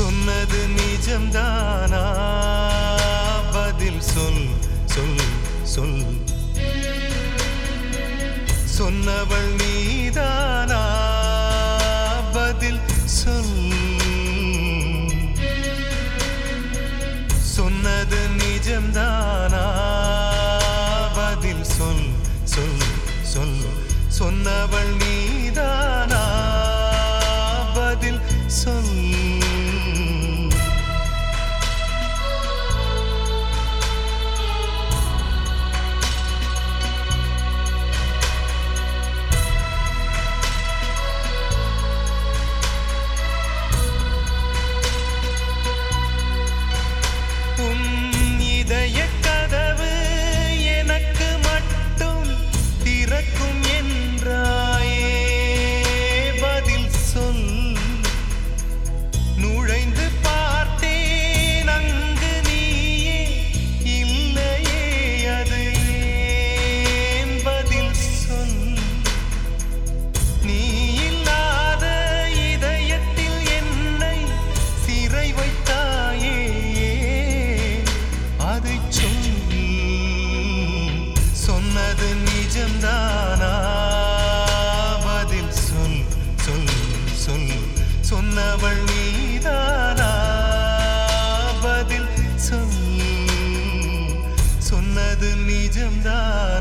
சொன்னது நிஜம்தானா பதில் சொல் சொல் சொல் சொன்னவள் நீதானா பதில் சொல் சொன்னது நிஜம்தானா பதில் சொல் சொல் சொல் சொன்னவள் நீதானா பதில் சொல் உன் இதயக் கதவு எனக்கு மட்டும் திறக்கும் என்றாயே பதில் சொல் நுழைந்து பார்த்தேன் அங்கு நீயே இல்லையே அது ஏன் பதில் சொல் நீ இல்லாத இதயத்தில் என்னை சிறை வைத்தாயே அதை சொல் சொன்னது நிஜம்தானா பதில் சொல் சொல் சொல் சொன்னவள் நீதானா பதில் சொல் சொன்னது நிஜம்தானா